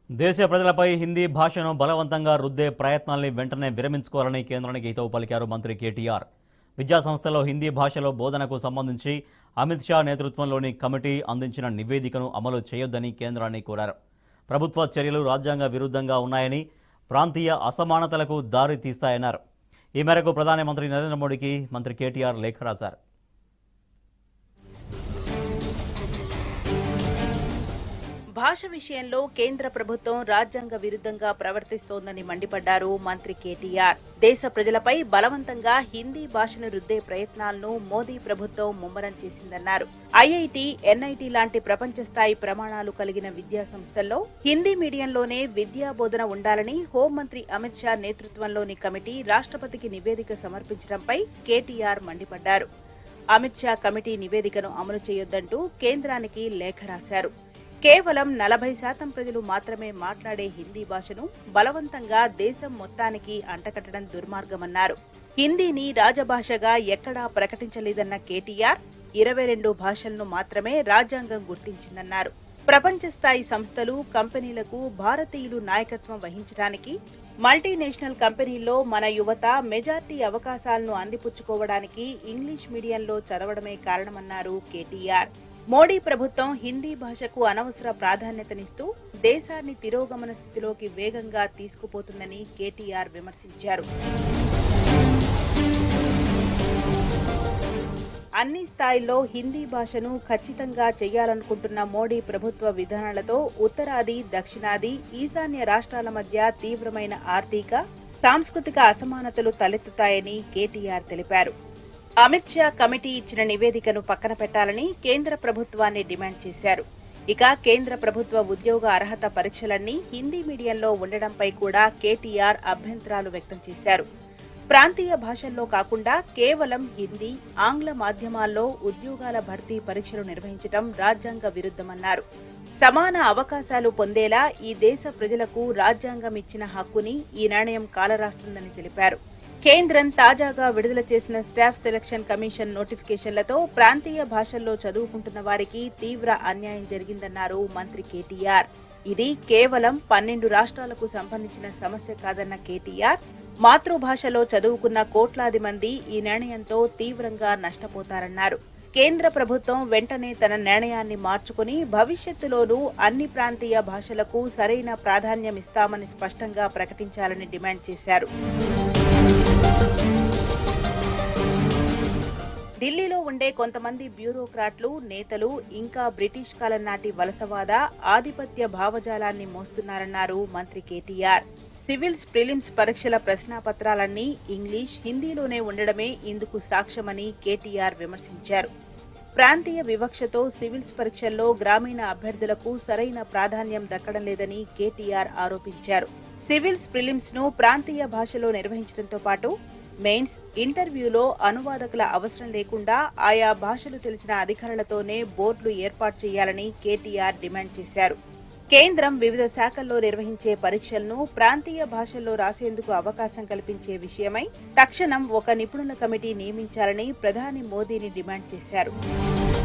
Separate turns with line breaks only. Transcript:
దేశ ప్రజలపై హిందీ భాషను బలవంతంగా రుద్దే ప్రయత్నాల్ని వెంటనే విరమించుకోవాలని కేంద్రానికి హితవు పలికారు మంత్రి కేటీఆర్ విద్యా సంస్థలో హిందీ భాషలో బోధనకు సంబంధించి అమిత్ షా నేతృత్వంలోని కమిటీ అందించిన నివేదికను అమలు చేయొద్దని కేంద్రాన్ని కోరారు ప్రభుత్వ చర్యలు రాజ్యాంగ విరుద్ధంగా ఉన్నాయని ప్రాంతీయ అసమానతలకు దారి తీస్తాయన్నారు ఈ మేరకు ప్రధానమంత్రి నరేంద్ర మోడీకి మంత్రి కేటీఆర్ లేఖ రాశారు
భాష విషయంలో కేంద్ర ప్రభుత్వం రాజ్యాంగ విరుద్ధంగా ప్రవర్తిస్తోందని మండిపడ్డారు మంత్రి కేటీఆర్ దేశ ప్రజలపై బలవంతంగా హిందీ భాషను రుద్దే ప్రయత్నాలను మోదీ ప్రభుత్వం ముమ్మరం చేసిందన్నారు ఐఐటి ఎన్ఐటి లాంటి ప్రపంచ స్థాయి ప్రమాణాలు కలిగిన విద్యా సంస్థల్లో హిందీ మీడియంలోనే విద్యా బోధన ఉండాలని హోంమంత్రి అమిత్ షా నేతృత్వంలోని కమిటీ రాష్ట్రపతికి నివేదిక సమర్పించడంపై కేటీఆర్ మండిపడ్డారు అమిత్ షా కమిటీ నివేదికను అమలు చేయొద్దంటూ కేంద్రానికి లేఖ రాశారు కేవలం నలభై శాతం ప్రజలు మాత్రమే మాట్లాడే హిందీ భాషను బలవంతంగా దేశం మొత్తానికి అంటకట్టడం దుర్మార్గమన్నారు హిందీని రాజభాషగా ఎక్కడా ప్రకటించలేదన్న కేటీఆర్ ఇరవై రెండు భాషలను మాత్రమే రాజ్యాంగం గుర్తించిందన్నారు ప్రపంచ స్థాయి సంస్థలు కంపెనీలకు భారతీయులు నాయకత్వం వహించడానికి మల్టీనేషనల్ కంపెనీల్లో మన యువత మెజార్టీ అవకాశాలను అందిపుచ్చుకోవడానికి ఇంగ్లీష్ మీడియంలో చదవడమే కారణమన్నారు కేటీఆర్ మోడీ ప్రభుత్వం హిందీ భాషకు అనవసర ప్రాధాన్యతనిస్తూ దేశాన్ని తిరోగమన స్థితిలోకి వేగంగా తీసుకుపోతుందని కేటీఆర్ విమర్శించారు అన్ని స్థాయిల్లో హిందీ భాషను ఖచ్చితంగా చేయాలనుకుంటున్న మోడీ ప్రభుత్వ విధానాలతో ఉత్తరాది దక్షిణాది ఈశాన్య రాష్ట్రాల మధ్య తీవ్రమైన ఆర్థిక సాంస్కృతిక అసమానతలు తలెత్తుతాయని కేటీఆర్ తెలిపారు అమిత్ షా కమిటీ ఇచ్చిన నివేదికను పక్కన పెట్టాలని కేంద్ర ప్రభుత్వాన్ని డిమాండ్ చేశారు ఇక కేంద్ర ప్రభుత్వ ఉద్యోగ అర్హత పరీక్షలన్నీ హిందీ మీడియంలో ఉండడంపై కూడా కేటీఆర్ అభ్యంతరాలు వ్యక్తం చేశారు ప్రాంతీయ భాషల్లో కాకుండా కేవలం హిందీ ఆంగ్ల మాధ్యమాల్లో ఉద్యోగాల భర్తీ పరీక్షలు నిర్వహించడం రాజ్యాంగ విరుద్ధమన్నారు సమాన అవకాశాలు పొందేలా ఈ దేశ ప్రజలకు రాజ్యాంగం ఇచ్చిన హక్కుని ఈ నిర్ణయం కాలరాస్తుందని తెలిపారు కేంద్రం తాజాగా విడుదల చేసిన స్టాఫ్ సెలక్షన్ కమిషన్ నోటిఫికేషన్లతో ప్రాంతీయ భాషల్లో చదువుకుంటున్న వారికి తీవ్ర అన్యాయం జరిగిందన్నారు మంత్రి కేటీఆర్ ఇది కేవలం పన్నెండు రాష్ట్రాలకు సంబంధించిన సమస్య కాదన్న కేటీఆర్ మాతృభాషలో చదువుకున్న కోట్లాది మంది ఈ నిర్ణయంతో తీవ్రంగా నష్టపోతారన్నారు కేంద్ర ప్రభుత్వం వెంటనే తన నిర్ణయాన్ని మార్చుకుని భవిష్యత్తులోనూ అన్ని ప్రాంతీయ భాషలకు సరైన ప్రాధాన్యం ఇస్తామని స్పష్టంగా ప్రకటించాలని డిమాండ్ చేశారు ఢిల్లీలో ఉండే కొంతమంది బ్యూరోక్రాట్లు నేతలు ఇంకా బ్రిటిష్ కాలం నాటి వలసవాద ఆధిపత్య భావజాలాన్ని మోస్తున్నారన్నారు మంత్రి కేటీఆర్ సివిల్స్ ప్రిలిమ్స్ పరీక్షల ప్రశ్నాపత్రాలన్నీ ఇంగ్లీష్ హిందీలోనే ఉండడమే ఇందుకు సాక్ష్యమని కేటీఆర్ విమర్శించారు ప్రాంతీయ వివక్షతో సివిల్స్ పరీక్షల్లో గ్రామీణ అభ్యర్థులకు సరైన ప్రాధాన్యం దక్కడం లేదని కేటీఆర్ ఆరోపించారు సివిల్స్ ప్రిలిమ్స్ ను ప్రాంతీయ భాషలో నిర్వహించడంతో పాటు మెయిన్స్ ఇంటర్వ్యూలో అనువాదకుల అవసరం లేకుండా ఆయా భాషలు తెలిసిన అధికారులతోనే బోర్డులు ఏర్పాటు చేయాలని కేటీఆర్ డిమాండ్ చేశారు కేంద్రం వివిధ శాఖల్లో నిర్వహించే పరీక్షలను ప్రాంతీయ భాషల్లో రాసేందుకు అవకాశం కల్పించే విషయమై తక్షణం ఒక నిపుణుల కమిటీ నియమించాలని ప్రధాని మోదీని డిమాండ్ చేశారు